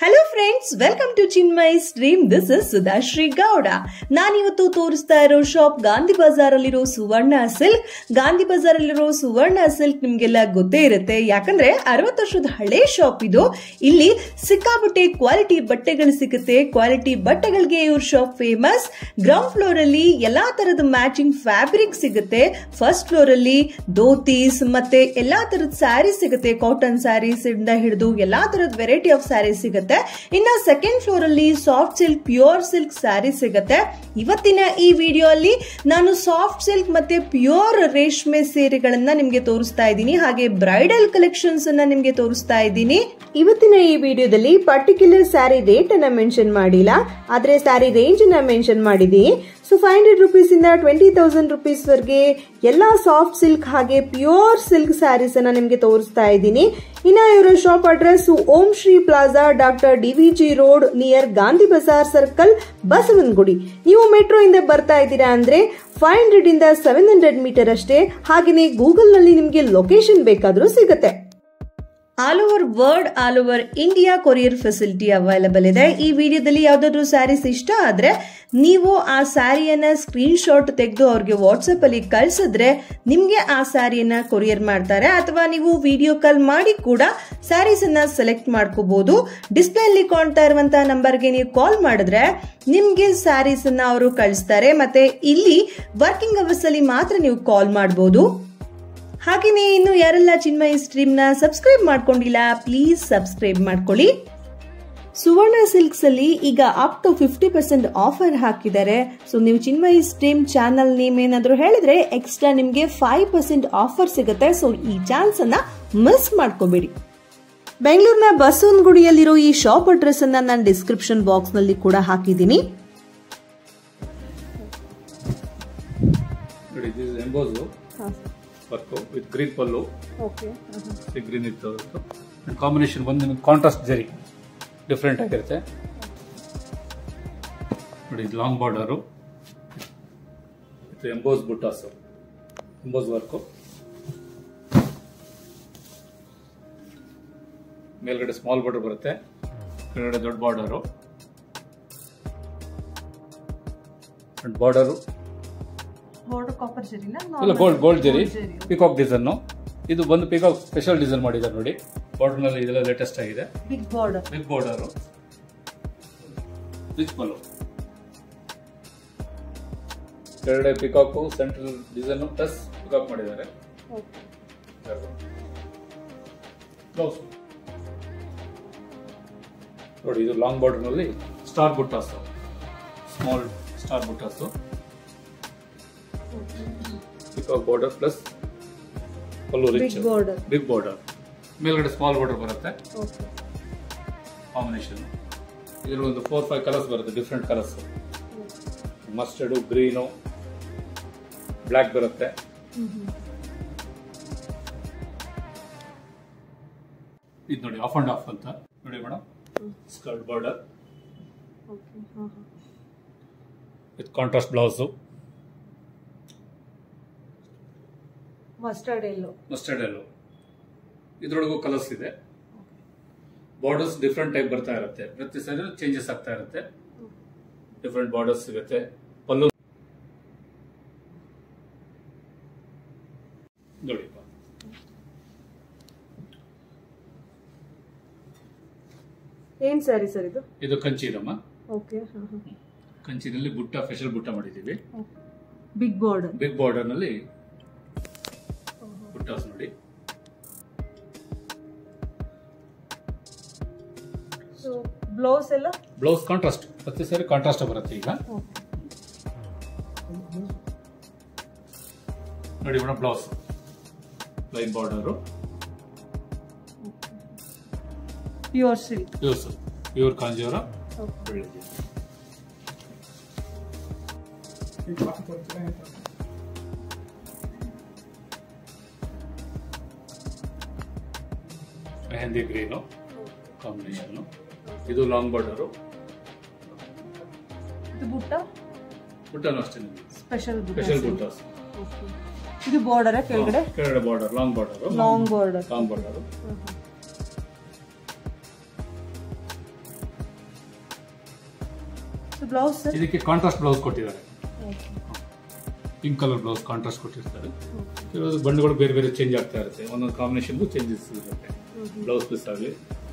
Hello friends welcome to Chinmayi stream this is Sudhashri Gowda ನಾನಿವತ್ತು ತೋರಿಸ್ತಾ ಇರೋ ಶಾಪ್ ಗಾಂಧಿ ಬಜಾರ್ ಅಲ್ಲಿರೋ ಸುವರ್ಣ ಸಿಲ್ಕ್ ಗಾಂಧಿ ಬಜಾರ್ ಅಲ್ಲಿರೋ ಸುವರ್ಣ ಸಿಲ್ಕ್ ನಿಮ್ಗೆಲ್ಲ ಗೊತ್ತೇ ಇರುತ್ತೆ ಯಾಕಂದ್ರೆ ಅರವತ್ತು ವರ್ಷದ ಹಳೆ ಶಾಪ್ ಇದು ಇಲ್ಲಿ ಸಿಕ್ಕಾಪಟ್ಟೆ ಕ್ವಾಲಿಟಿ ಬಟ್ಟೆಗಳು ಸಿಗುತ್ತೆ ಕ್ವಾಲಿಟಿ ಬಟ್ಟೆಗಳಿಗೆ ಇವ್ರ ಶಾಪ್ ಫೇಮಸ್ ಗ್ರೌಂಡ್ ಫ್ಲೋರ್ ಅಲ್ಲಿ ಎಲ್ಲಾ ತರದ ಮ್ಯಾಚಿಂಗ್ ಫ್ಯಾಬ್ರಿಕ್ ಸಿಗುತ್ತೆ ಫಸ್ಟ್ ಫ್ಲೋರ್ ಅಲ್ಲಿ ಧೋತೀಸ್ ಮತ್ತೆ ಎಲ್ಲಾ ತರದ ಸ್ಯಾರೀಸ್ ಸಿಗುತ್ತೆ ಕಾಟನ್ ಸ್ಯಾರೀಸ್ ಇಂದ ಹಿಡಿದು ಎಲ್ಲಾ ತರದ ವೆರೈಟಿ ಆಫ್ ಸ್ಯಾರೀಸ್ ಸಿಗುತ್ತೆ ಇನ್ನ ಸೆಕೆಂಡ್ ಫ್ಲೋರ್ ಅಲ್ಲಿ soft silk pure silk sari ಸಿಗುತ್ತೆ ಇವತ್ತಿನ ಈ ವಿಡಿಯೋ ಅಲ್ಲಿ ನಾನು ಸಾಫ್ಟ್ ಸಿಲ್ಕ್ ಮತ್ತೆ ಪ್ಯೂರ್ ರೇಷ್ಮೆ ಸೀರೆಗಳನ್ನ ನಿಮ್ಗೆ ತೋರಿಸ್ತಾ ಇದ್ದೀನಿ ಹಾಗೆ ಬ್ರೈಡಲ್ ಕಲೆಕ್ಷನ್ಸ್ ಅನ್ನ ನಿಮ್ಗೆ ತೋರಿಸ್ತಾ ಇದ್ದೀನಿ ಇವತ್ತಿನ ಈ ವಿಡಿಯೋದಲ್ಲಿ ಪರ್ಟಿಕ್ಯುಲರ್ ಸ್ಯಾರಿ ರೇಟ್ ಅನ್ನ ಮೆನ್ಷನ್ ಮಾಡಿಲ್ಲ ಆದ್ರೆ ಸ್ಯಾರಿ ರೇಂಜ್ ಅನ್ನ ಮೆನ್ಷನ್ ಮಾಡಿದ್ದೀನಿ ಸೊ ಫೈವ್ ಹಂಡ್ರೆಡ್ ರುಪೀಸ್ ಇಂದ ಟ್ವೆಂಟಿ ತೌಸಂಡ್ ರುಪೀಸ್ ವರೆಗೆ ಎಲ್ಲಾ ಸಾಫ್ಟ್ ಸಿಲ್ಕ್ ಹಾಗೆ ಪ್ಯೂರ್ ಸಿಲ್ಕ್ ಸ್ಯಾರೀಸ್ ಅನ್ನ ನಿಮ್ಗೆ ತೋರಿಸ್ತಾ ಇದ್ದೀನಿ ಇನ್ನ ಇವರ shop address Om Shri plaza doctor DVG road near Gandhi Bazaar circle Basavanagudi ನೀವು ಮೆಟ್ರೋ ಇಂದ ಬರ್ತಾ ಇದ್ದೀರಾ ಅಂದ್ರೆ ಫೈವ್ ಹಂಡ್ರೆಡ್ ಇಂದ ಸೆವೆನ್ ಹಂಡ್ರೆಡ್ ಮೀಟರ್ ಅಷ್ಟೇ ಹಾಗೆಯೇ ಗೂಗಲ್ ನಲ್ಲಿ ನಿಮ್ಗೆ ಲೊಕೇಶನ್ ಬೇಕಾದ್ರೂ ಸಿಗುತ್ತೆ all over world all over India courier facility available ಇದೆ ಈ ವಿಡಿಯೋದಲ್ಲಿ ಯಾವ್ದಾದ್ರು ಸ್ಯಾರೀಸ್ ಇಷ್ಟ ಆದ್ರೆ ನೀವು ಆ ಸ್ಯಾರಿಯನ್ನ ಸ್ಕ್ರೀನ್ ಶಾಟ್ ತೆಗೆದು ಅವ್ರಿಗೆ ವಾಟ್ಸಪ್ ಅಲ್ಲಿ ಕಳ್ಸಿದ್ರೆ ನಿಮ್ಗೆ ಆ ಸ್ಯಾರಿಯನ್ನ ಕೊರಿಯರ್ ಮಾಡ್ತಾರೆ ಅಥವಾ ನೀವು ವಿಡಿಯೋ ಕಾಲ್ ಮಾಡಿ ಕೂಡ ಸ್ಯಾರೀಸ್ ಅನ್ನ ಸೆಲೆಕ್ಟ್ ಮಾಡ್ಕೋಬಹುದು ಡಿಸ್ಪ್ಲೇ ಅಲ್ಲಿ ಕಾಣ್ತಾ ಇರುವಂತಹ ನಂಬರ್ಗೆ ನೀವು ಕಾಲ್ ಮಾಡಿದ್ರೆ ನಿಮ್ಗೆ ಸ್ಯಾರೀಸ್ ಅನ್ನ ಅವರು ಕಳಿಸ್ತಾರೆ ಮತ್ತೆ ಇಲ್ಲಿ ವರ್ಕಿಂಗ್ ಅವರ್ಸ್ ಅಲ್ಲಿ ಮಾತ್ರ ನೀವು ಕಾಲ್ ಮಾಡಬಹುದು ಹಾಗೆಯೇ ಇನ್ನು ಯಾರೆಲ್ಲ ಚಿನ್ಮಯಿ ಸ್ಟ್ರೀಮ್ ನ ಸಬ್ಸ್ಕ್ರೈಬ್ ಮಾಡ್ಕೊಂಡಿಲ್ಲ ಪ್ಲೀಸ್ ಸಬ್ಸ್ಕ್ರೈಬ್ ಮಾಡ್ಕೊಳ್ಳಿ ಸುವರ್ಣ ಸಿಲ್ಕ್ಸ್ ಅಲ್ಲಿ ಈಗ up to fifty percent offer ಹಾಕಿದ್ದಾರೆ ಸೊ ನೀವು ಚಿನ್ಮಯಿ ಸ್ಟ್ರೀಮ್ ಚಾನಲ್ ನೇಮ್ ಏನಾದ್ರು ಹೇಳಿದ್ರೆ ಎಕ್ಸ್ಟ್ರಾ ನಿಮ್ಗೆ ಫೈವ್ ಪರ್ಸೆಂಟ್ ಆಫರ್ ಸಿಗುತ್ತೆ ಸೊ ಈ ಚಾನ್ಸ್ ಅನ್ನ ಮಿಸ್ ಮಾಡ್ಕೋಬೇಡಿ ಬೆಂಗಳೂರಿನ ಬಸವನಗುಡಿಯಲ್ಲಿರೋ ಈ ಶಾಪ್ ಅಡ್ರೆಸ್ ಅನ್ನ ನಾನು ಡಿಸ್ಕ್ರಿಪ್ಷನ್ ಬಾಕ್ಸ್ ನಲ್ಲಿ ಕೂಡ ಹಾಕಿದ್ದೀನಿ ನೋಡಿ this emboss work with green pallu green ಇತ್ತು ಕಾಂಬಿನೇಷನ್ ಬಂದು ನಿಮಗೆ ಕಾಂಟ್ರಾಸ್ಟ್ ಜರಿ ಡಿಫ್ರೆಂಟ್ ಆಗಿರುತ್ತೆ ನೋಡಿ ಇದು ಲಾಂಗ್ ಬಾರ್ಡರು ಇದು ಎಂಬೋಸ್ ಬುಟ್ಟಾಸು ಎಂಬೋಸ್ ವರ್ಕು ಮೇಲ್ಗಡೆ ಸ್ಮಾಲ್ ಬಾರ್ಡರ್ ಬರುತ್ತೆ ಕೆಳಗಡೆ ದೊಡ್ಡ ಬಾರ್ಡರು ಅಂಡ್ ಬಾರ್ಡರು ಇಲ್ಲ gold gold zari peacock design ಇದು ಬಂದು ಪಿಕಾಕ್ ಸ್ಪೆಷಲ್ ಡಿಸೈನ್ ಮಾಡಿದ್ದಾರೆ ನೋಡಿ ಬಾರ್ಡರ್ ನಲ್ಲಿ ಇದೆಲ್ಲ ಲೇಟೆಸ್ಟ್ ಆಗಿದೆ big border big border rich pallu ಕೆಳಗಡೆ peacock central design plus peacock ಮಾಡಿದ್ದಾರೆ ಬ್ಲೌಸ್ ನೋಡಿ ಇದು ಲಾಂಗ್ ಬಾರ್ಡರ್ ನಲ್ಲಿ ಸ್ಟಾರ್ ಬುಟ್ಟಾಸು ಸ್ಮಾಲ್ ಸ್ಟಾರ್ ಬುಟ್ಟಾಸು peacock border plus pallu rich border big border ಮೇಲ್ಗಡೆ ಸ್ಮಾಲ್ ಬಾರ್ಡರ್ ಬರುತ್ತೆ ಕಾಂಬಿನೇಷನ್ ಇದರಲ್ಲಿ ಒಂದು ಫೋರ್ ಫೈವ್ ಕಲರ್ಸ್ ಬರುತ್ತೆ different colours mustard green black ಬರುತ್ತೆ ಇದು ನೋಡಿ ಆಫ್ ಅಂಡ್ ಆಫ್ ಅಂತ ನೋಡಿ madam skirt border with contrast blouse mustard yellow mustard yellow ಇದ್ರೊಳಗೂ colours ಇದೆ ಬಾರ್ಡರ್ಸ್ ಡಿಫ್ರೆಂಟ್ ಟೈಪ್ ಬರ್ತಾ ಇರುತ್ತೆ ಪ್ರತಿ ಸರಿ ಚೇಂಜಸ್ ಆಗ್ತಾ ಇರುತ್ತೆ ಡಿಫ್ರೆಂಟ್ ಬಾರ್ಡರ್ಸ್ ಸಿಗುತ್ತೆ ಪಲ್ಲು ನೋಡಿ ಏನ್ ಸ್ಯಾರಿ ಸರ್ ಇದು ಇದು ಕಂಚಿದಮ್ಮ ಓಕೆ ಕಂಚಿನಲ್ಲಿ ಬುಟ್ಟ ಸ್ಪೆಷಲ್ ಬುಟ್ಟ ಮಾಡಿದ್ದೀವಿ ಬಿಗ್ ಬಾರ್ಡರ್ ಬಿಗ್ ಬಾರ್ಡರ್ ನಲ್ಲಿ ಬುಟ್ಟಾಸ್ ನೋಡಿ ಸೊ ಬ್ಲೌಸ್ ಎಲ್ಲ ಬ್ಲೌಸ್ ಕಾಂಟ್ರಾಸ್ಟ್ ಪ್ರತಿ ಸರಿ ಕಾಂಟ್ರಾಸ್ಟ್ ಬರುತ್ತೆ ಈಗ ನೋಡಿ madam blouse line border pure silk pures pure Kanjeevara ಬೆಳ್ಳಿಗೆ ಮೆಹಂದಿ ಗ್ರೀನು ಕಾಂಬಿನೇಷನ್ ಇದು ಲಾಂಗ್ ಬಾರ್ಡರು ಇದು ಬುಟ್ಟ ಬುಟ್ಟನು ಅಷ್ಟೇ ಸ್ಪೆಷಲ್ ಸ್ಪೆಷಲ್ ಬುಟ್ಟಾಸ್ ಇದು ಬಾರ್ಡರ್ ಕೆಳಗಡೆ ಕೆಳಗಡೆ border long border long border long border so blouse sir ಇದಕ್ಕೆ ಕಾಂಟ್ರಾಸ್ಟ್ ಬ್ಲೌಸ್ ಕೊಟ್ಟಿದ್ದಾರೆ ಪಿಂಕ್ ಕಲರ್ ಬ್ಲೌಸ್ ಕಾಂಟ್ರಾಸ್ಟ್ ಕೊಟ್ಟಿರ್ತಾರೆ ಕೆಲವೊಂದು ಬಣ್ಣಗಳು ಬೇರೆ ಬೇರೆ ಚೇಂಜ್ ಆಗ್ತಾ ಇರುತ್ತೆ ಒಂದೊಂದು ಕಾಂಬಿನೇಷನ್ಗೂ ಚೇಂಜಸ್ ಇರುತ್ತೆ ಬ್ಲೌಸ್ ಪೀಸ್ ಆಗಲಿ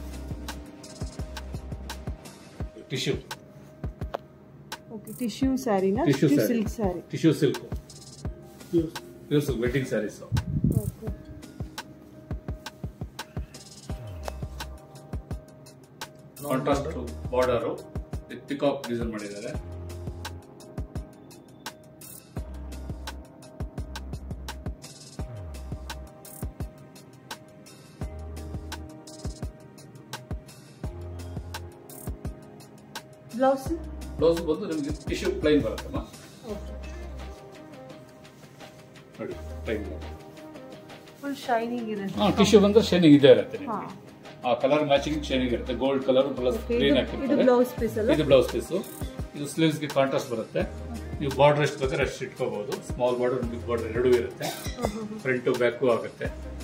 ಟಿಶ್ಯೂ ಓಕೆ ಟಿಶ್ಯೂ ಸ್ಯಾರಿನಾ Tissue saree. Silk sari tissue silk pure silk wedding saris okay contrast border peacock design ಮಾಡಿದ್ದಾರೆ ಬ್ಲೌಸ್ ಬ್ಲೌಸ್ ಬಂದು ನಿಮಗೆ ಟಿಶ್ಯೂ ಪ್ಲೈನ್ ಬರುತ್ತಮ್ಮ ಓಕೆ ನೋಡಿ ಪ್ಲೈನ್ ಫುಲ್ ಶೈನಿಂಗ್ ಇದೆ ಹಾ ಟಿಶ್ಯೂ ಬಂದ್ರೆ ಶೈನಿಂಗ್ ಇದೇ ಇರುತ್ತೆ ನಿಮ್ಗೆ. ಹಾ ಆ ಕಲರ್ ಮ್ಯಾಚಿಂಗ್ ಶೈನಿಂಗ್ ಇರುತ್ತೆ gold colour plus Okay, green ಇದು- ಇದು ಹಾಕಿರ್ತಾರೆ ಬ್ಲೌಸ್ ಪೀಸ್ ಅಲ್ಲ ಇದು ಬ್ಲೌಸ್ ಪೀಸು ಇದು ಸ್ಲೀವ್ಸ್ಗೆ ಕಾಂಟ್ರಾಸ್ಟ್ ಬರುತ್ತೆ ನೀವು ಬಾರ್ಡರ್ ಎಷ್ಟು ಬೇಕಾದ್ರೆ ಅಷ್ಟು ಇಟ್ಕೋಬಹುದು ಸ್ಮಾಲ್ ಬಾರ್ಡರ್ ಬಿಗ್ ಬಾರ್ಡರ್ ಎರಡೂ ಇರುತ್ತೆ ಫ್ರಂಟು ಬ್ಯಾಕು ಆಗುತ್ತೆ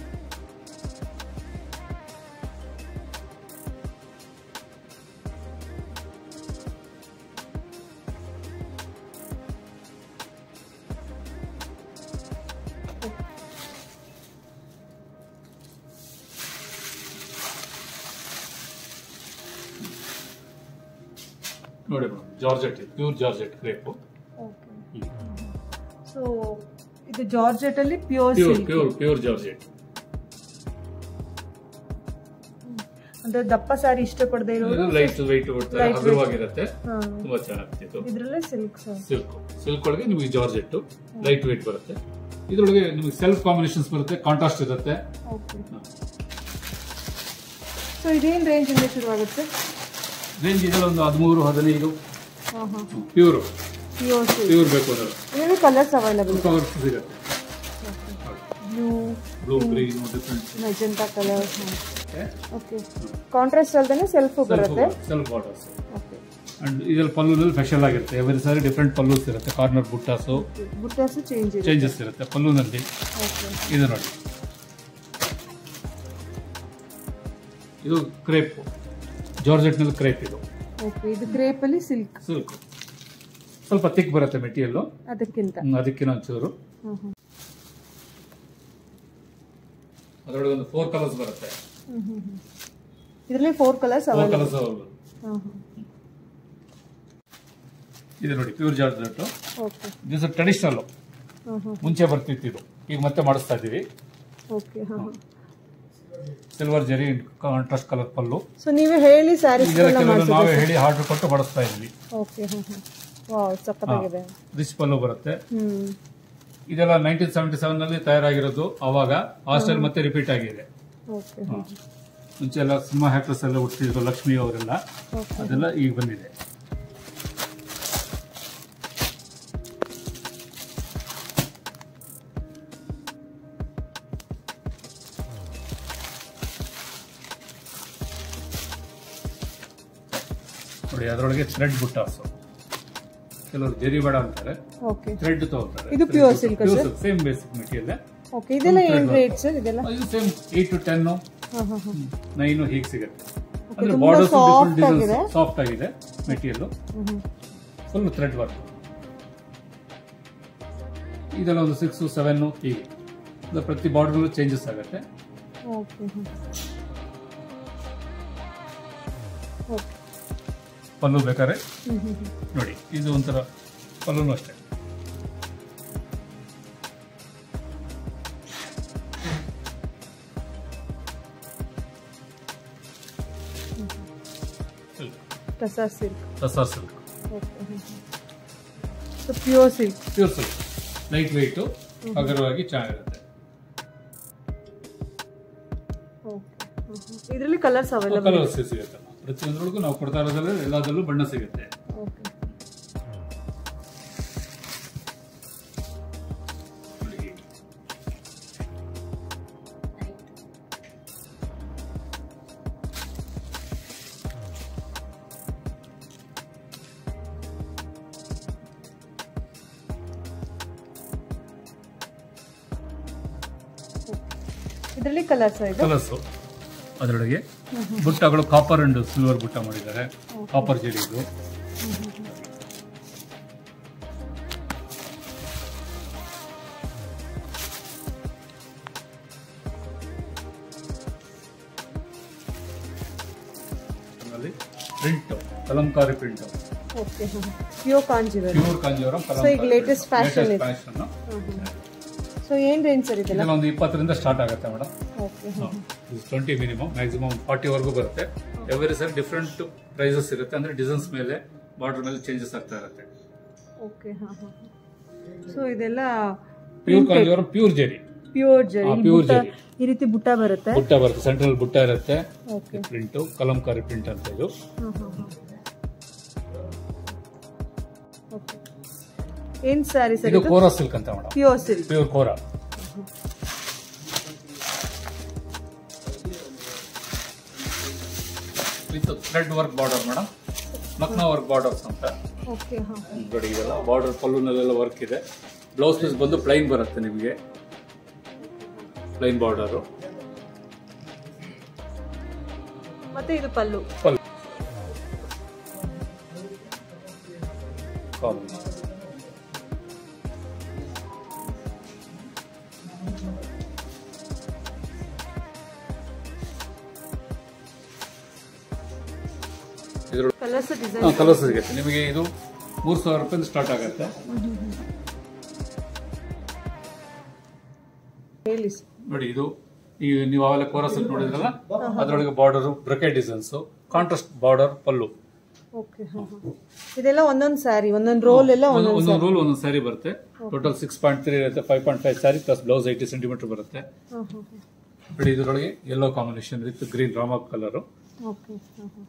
ನೋಡಿ madam georgette pure georgette crepe okay so ಇದು ಜಾರ್ಜೆಟ್ ಅಲ್ಲಿ pure pure silk pure pure georgette ಅಂದ್ರೆ ದಪ್ಪ ಸಾರಿ ಇಷ್ಟಪಡದೆ ಇದು ಇರೋರು ಲೈಟ್ ವೈಟ್ ಬಿಡ್ತಾರೆ Light weight. ಹಗುರವಾಗಿರುತ್ತೆ ಹಾ. ತುಂಬಾ ಚೆನ್ನಾಗ್ತಿತ್ತು ಇದ್ರಲ್ಲೇ ಸಿಲ್ಕ್ ಸರ್ ಸಿಲ್ಕ್ ಸಿಲ್ಕ್ ಒಳಗೆ ನಿಮಗೆ ಜಾರ್ಜೆಟ್ ಲೈಟ್ ವೇಟ್ ಬರುತ್ತೆ ಇದ್ರೊಳಗೆ ನಿಮಗೆ ಸೆಲ್ಫ್ ಕಾಂಬಿನೇಷನ್ಸ್ ಬರುತ್ತೆ ಕಾಂಟ್ರಾಸ್ಟ್ ಇರುತ್ತೆ ಓಕೆ ಸೊ ಇದೇನ್ ರೇಂಜ್ ಇಂದ ಶುರು ಆಗುತ್ತೆ ರೇಂಜ್ ಇದೆಲ್ಲ ಒಂದು ಹದಿಮೂರು ಹದಿನೈದು ಹಾ ಹಾ ಪ್ಯೂರ್ ಪ್ಯೂರ್ ಸಿಲ್ಕ್ ಪ್ಯೂರ್ ಬೇಕು ಅಂದ್ರೆ ಇದರಲ್ಲಿ ಕಲರ್ಸ್ ಅವೈಲಬಲ್ ಕವರ್ ಸಿಗುತ್ತೆ blue blue green different magenta colour okay contrast ಅಲ್ದೇನೆ ಸೆಲ್ಫ್ ಬರುತ್ತೆ ಸೆಲ್ಫ್ ಬಾರ್ಡರ್ಸ್ ಓಕೆ ಅಂಡ್ ಇದ್ರಲ್ಲಿ ಪಲ್ಲುನಲ್ಲಿ ಸ್ಪೆಷಲ್ ಆಗಿರುತ್ತೆ ಎವ್ರಿ ಸಾರಿ ಡಿಫ್ರೆಂಟ್ ಪಲ್ಲೂಸ್ ಇರುತ್ತೆ ಕಾರ್ನರ್ ಬುಟ್ಟಾಸು ಬುಟ್ಟಾಸು ಚೇಂಜ್ ಇದೆ ಚೇಂಜಸ್ ಇರುತ್ತೆ ಪಲ್ಲುನಲ್ಲಿ ಓಕೆ ಇದು ನೋಡಿ ಇದು ಕ್ರೇಪ್ ಜಾರ್ಜೆಟ್ನಲ್ಲಿ ಕ್ರೇಪ್ ಇದು ಓಕೆ ಇದು ಕ್ರೇಪ್ ಅಲ್ಲಿ ಸಿಲ್ಕ್ ಸಿಲ್ಕ್ ಸ್ವಲ್ಪ ತಿಕ್ ಬರುತ್ತೆ ಮೆಟೀರಿಯಲ್ ಅದಕ್ಕಿಂತ ಅದಕ್ಕಿನ ಒಂಚೂರು ಹ್ಮ್ ಹ್ಮ್ ಅದರೊಳಗೆ ಒಂದು ಫೋರ್ ಕಲರ್ಸ್ ಬರುತ್ತೆ ಹ್ಮ್ ಹ್ಮ್ ಹ್ಮ್ ಇದರಲ್ಲಿ four colours four available colours hmm hmm ಇದು ನೋಡಿ pure georgette okay this traditional hmm hmm ಮುಂಚೆ ಬರ್ತಿತ್ತು ಇದು ಈಗ ಮತ್ತೆ ಮಾಡಿಸ್ತಾ ಇದೀವಿ ಓಕೆ ಹಾ ಹಾ ಸಿಲ್ವರ್ ಜರಿ ಕಾಂಟ್ರಾಸ್ಟ್ ಕಲರ್ ಪಲ್ಲು ಸೊ ನೀವೇ ಹೇಳಿ ಸ್ಯಾರೀಸ್ ಇದೆಲ್ಲ ಕೆಲವರು ನಾವೇ ಹೇಳಿ ಆರ್ಡರ್ ಕೊಟ್ಟು ಮಾಡಿಸ್ತಾ ಇದ್ವಿ ಓಕೆ ಹ್ಮ್ ಹ್ಮ್ ವಾವ್ ಸಖತ್ತಾಗಿದೆ ರಿಚ್ ಪಲ್ಲು ಬರುತ್ತೆ ಹ್ಮ್ ಇದೆಲ್ಲ ನೈನ್ಟೀನ್ ಸೆವೆಂಟಿ ಸೆವೆನ್ ನಲ್ಲಿ ತಯಾರಾಗಿರೋದು ಅವಾಗ ಆ ಸ್ಟೈಲ್ ಮತ್ತೆ ರಿಪೀಟ್ ಆಗಿದೆ ಓಕೆ ಮುಂಚೆ ಎಲ್ಲ ಸಿಂಹ ಹ್ಯಾಕ್ಟರ್ಸ್ ಎಲ್ಲ ಹುಟ್ಟಿದ್ರು ಲಕ್ಷ್ಮಿ ಅವರೆಲ್ಲ ಓಕೆ ಅದೆಲ್ಲ ಈಗ ಬಂದಿದೆ ನೋಡಿ ಅದರೊಳಗೆ ಥ್ರೆಡ್ ಬುಟ್ಟಾಸು ಕೆಲವರು ಜರಿ ಬೇಡ ಅಂತಾರೆ ಓಕೆ ಥ್ರೆಡ್ ತಗೋತಾರೆ ಇದು pure silk ಆ sir? Same basic material okay ಇದೆಲ್ಲ ಏನ್ ರೇಟ್ ಸರ್ ಇದೆಲ್ಲ ಇದು ಸೇಮ್ ಏಟ್ ಟು ಟೆನ್ ಹಾ ಹಾ ಹಾ ನೈನ್ ಹೀಗೆ ಸಿಗುತ್ತೆ ಅಂದ್ರೆ ತುಂಬಾ ಬಾರ್ಡರ್ಸ್ soft ಡಿಫ್ರೆಂಟ್ ಆಗಿದೆ. ಡಿಸೈನ್ಸ್ ಸಾಫ್ಟ್ ಆಗಿದೆ material hmm hmm full thread work ಇದೆಲ್ಲ ಒಂದು ಸಿಕ್ಸ್ ಸೆವೆನ್ ಹೀಗೆ ಇದು ಪ್ರತಿ ಬಾರ್ಡರ್ ಚೇಂಜಸ್ ಆಗುತ್ತೆ ಓಕೆ ಹ್ಮ್ ಓಕೆ ಪಲ್ಲು ಬೇಕಾದ್ರೆ ಹ್ಮ್ ಹ್ಮ್ ಹ್ಮ್ ನೋಡಿ ಇದು ಒಂಥರ ಪಲ್ಲುನು ಅಷ್ಟೇ ಸಿಲ್ಕ್ ಟಸಾ silk tussar silk okay so pure silk pure silk light weight ಹಗರವಾಗಿ ಚೆನ್ನಾಗಿರುತ್ತೆ ಓಕೆ ಇದರಲ್ಲಿ ಕಲರ್ಸ್ ಅವೈಲಬಲ್ ಕಲರ್ಸ್ ಸಿಗುತ್ತೆ ಪ್ರತಿಯೊಂದ್ರೊಳಗೂ ನಾವು ಕೊಡ್ತಾ ಇರೋದ್ರಲ್ಲಿ ಎಲ್ಲದರಲ್ಲೂ ಬಣ್ಣ ಸಿಗುತ್ತೆ ಓಕೆ ನೋಡಿ ಹೀಗೆ. ಇದರಲ್ಲಿ ಕಲರ್ಸ್ ಇದೆ ಕಲರ್ಸು ಅದರೊಳಗೆ ಬುಟ್ಟಗಳು ಕಾಪರ್ ಅಂಡ್ ಸಿಲ್ವರ್ ಬುಟ್ಟ ಮಾಡಿದ್ದಾರೆ ಕಾಪರ್ ಜಡಿದು ಅಲ್ಲಿ print Kalamkari print okay pure Kanjivaram pure Kanjeevaram So, ಈಗ latest fashion ಇದೆ. ಫ್ಯಾಷನ್ ಸೊ ಏನ್ ರೇಂಜ್ ಸರ್ ಇದೆಲ್ಲ ಇದೆಲ್ಲ ಒಂದು ಇಪ್ಪತ್ತರಿಂದ ಸ್ಟಾರ್ಟ್ ಆಗುತ್ತೆ madam okay twenty minimum maximum forty ವರೆಗೂ ಬರುತ್ತೆ ಎವ್ರಿ ಸರ್ ಡಿಫ್ರೆಂಟ್ ಪ್ರೈಸಸ್ ಇರುತ್ತೆ ಅಂದ್ರೆ ಡಿಸೈನ್ಸ್ ಮೇಲೆ ಬಾರ್ಡರ್ ಮೇಲೆ ಚೇಂಜಸ್ ಆಗ್ತಾ ಇರುತ್ತೆ ಓಕೆ ಹಾ ಹಾ ಸೊ ಇದೆಲ್ಲ pure Kanjeevaram pure zari pure zari ಹಾ, pure ಬುಟ್ಟ- ಜರಿ. ಈ ರೀತಿ ಬುಟ್ಟ ಬರುತ್ತೆ ಬುಟ್ಟ ಬರುತ್ತೆ ಸೆಂಟ್ರಲ್ ಬುಟ್ಟ ಇರುತ್ತೆ ಓಕೆ ಪ್ರಿಂಟ್ ಕಲಂಕಾರಿ ಪ್ರಿಂಟ್ ಅಂತ ಇದು ಓಕೆ ಏನ್ ಸ್ಯಾರಿ ಸರ್ ಇದು ಇದು ಕೋರಾ ಸಿಲ್ಕ್ ಅಂತ madam pure silk pure kora with thread work border madam Lucknow work borders ಅಂತ ಓಕೆ ಹಾ ನೋಡಿ ಇದೆಲ್ಲ ಬಾರ್ಡರ್ ಪಲ್ಲುನಲ್ಲೆಲ್ಲ ವರ್ಕ್ ಇದೆ ಬ್ಲೌಸ್ ಪೀಸ್ ಬಂದು ಪ್ಲೈನ್ ಬರುತ್ತೆ ನಿಮಗೆ ಪ್ಲೈನ್ ಬಾರ್ಡರು ಮತ್ತೆ ಇದು ಪಲ್ಲು ಪಲ್ಲು ಕಾಲು. ಇದ್ರ ಕಲರ್ಸ್ ಡಿಸೈನ್ ಕಲರ್ಸ್ ಸಿಗುತ್ತೆ ನಿಮಗೆ ಇದು ಮೂರು ಸಾವಿರ ರೂಪಾಯಿಂದ ಸ್ಟಾರ್ಟ್ ಆಗುತ್ತೆ ಹೇಳಿ sir. ನೋಡಿ ಇದು ಈ ನೀವು ಅವೆಲ್ಲ ಕೋರಸ್ ನೋಡಿದ್ರಲ್ಲ ಅದರೊಳಗೆ border bracket designs contrast border pallu okay ಹಾ ಹಾ ಇದೆಲ್ಲ ಒಂದೊಂದು ಸ್ಯಾರಿ ಒಂದೊಂದು ರೋಲ್ ಎಲ್ಲ ಒಂದು- ಒಂದೊಂದು ಒಂದೊಂದು ರೋಲ್ ಒಂದೊಂದು ಸ್ಯಾರಿ ಬರುತ್ತೆ ಟೋಟಲ್ ಸಿಕ್ಸ್ ಪಾಯಿಂಟ್ ತ್ರೀ ಇರುತ್ತೆ five point five sari plus blouse eighty centimetre ಬರುತ್ತೆ ಹಾ ಹಾ ನೋಡಿ ಇದರೊಳಗೆ yellow combination with green Rama colour okay ಹಾ ಹಾ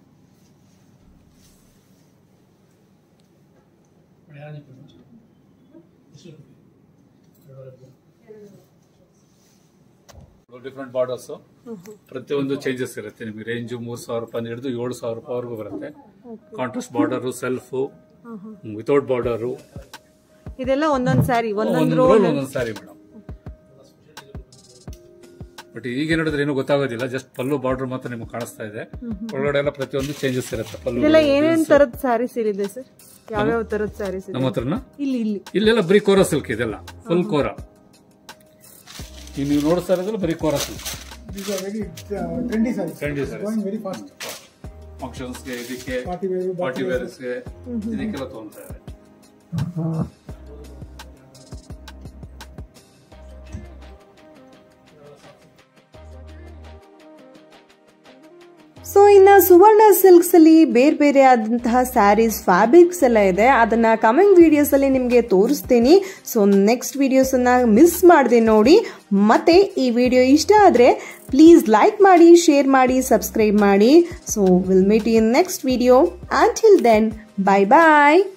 ಡಿಫ್ರೆಂಟ್ ಬಾರ್ಡರ್ಸ್ ಪ್ರತಿಯೊಂದು ಚೇಂಜಸ್ ಇರುತ್ತೆ ನಿಮಗೆ ರೇಂಜ್ ಮೂರ್ ಸಾವಿರ ರೂಪಾಯಿ ಹಿಡಿದು ಏಳು ಸಾವಿರ ರೂಪಾಯಿವರೆಗೂ ಬರುತ್ತೆ ಕಾಂಟ್ರಾಸ್ಟ್ ಬಾರ್ಡರ್ ಸೆಲ್ಫ್ ಹಾ ಹಾ ವಿತೌಟ್ ಬಾರ್ಡರ್ ಇದೆಲ್ಲ ಒಂದೊಂದು ಸ್ಯಾರಿ ಒಂದೊಂದು ಒಂದೊಂದು ರೋಲ್ ರೋಲ್ ಒಂದೊಂದು ಸ್ಯಾರಿ ಮೇಡಮ್ ಬಟ್ ಈಗ ನೋಡಿದ್ರೆ ಏನೂ ಗೊತ್ತಾಗೋದಿಲ್ಲ ಜಸ್ಟ್ ಪಲ್ಲು ಬಾರ್ಡರ್ ಮಾತ್ರ ನಿಮ್ಗೆ ಕಾಣಿಸ್ತಾ ಇದೆ ಒಳಗಡೆ ಎಲ್ಲ ಪ್ರತಿಯೊಂದು ಚೇಂಜಸ್ ಇರುತ್ತೆ ಪಲ್ಲು ಇದೆಲ್ಲ ಏನೇನ್ ತರದ ಸ್ಯಾರೀಸ್ ಇದೆ ಸರ್ ಯಾವ್ಯಾವ ತರದ ಸ್ಯಾರೀಸ್ ಇದೆ ನಮ್ಮ ಹತ್ರನ ಇಲ್ಲಿ ಇಲ್ಲಿ ಇಲ್ಲೆಲ್ಲ ಬರೀ ಕೋರಾ ಸಿಲ್ಕ್ ಇದೆಲ್ಲ ಫುಲ್ ಕೋರಾ ಈಗ ನೀವು ನೋಡ್ತಾ ಇರೋದ್ರಲ್ಲಿ ಬರೀ kora silk These are very uh, trendy sarees. Trendy sir Going very fast. ಫಂಕ್ಷನ್ಸ್ಗೆ ಇದಕ್ಕೆ Party wear, party birthday wear. ವೇರ್ಸ್ಗೆ ಇದಕ್ಕೆಲ್ಲ ತೊಗೊಂತಾ ಇದೆ ಸೊ ಇನ್ನು ಸುವರ್ಣ ಸಿಲ್ಕ್ಸ್ ಅಲ್ಲಿ ಬೇರೆ ಬೇರೆ ಆದಂತಹ ಸ್ಯಾರೀಸ್ ಫ್ಯಾಬ್ರಿಕ್ಸ್ ಎಲ್ಲ ಇದೆ ಅದನ್ನ ಕಮಿಂಗ್ ವಿಡಿಯೋಸ್ ಅಲ್ಲಿ ನಿಮಗೆ ತೋರಿಸ್ತೀನಿ ಸೊ ನೆಕ್ಸ್ಟ್ ವಿಡಿಯೋಸ್ ಅನ್ನ ಮಿಸ್ ಮಾಡದೆ ನೋಡಿ ಮತ್ತೆ ಈ ವಿಡಿಯೋ ಇಷ್ಟ ಆದ್ರೆ ಪ್ಲೀಸ್ ಲೈಕ್ ಮಾಡಿ ಶೇರ್ ಮಾಡಿ ಸಬ್ಸ್ಕ್ರೈಬ್ ಮಾಡಿ so will meet in next video until then bye bye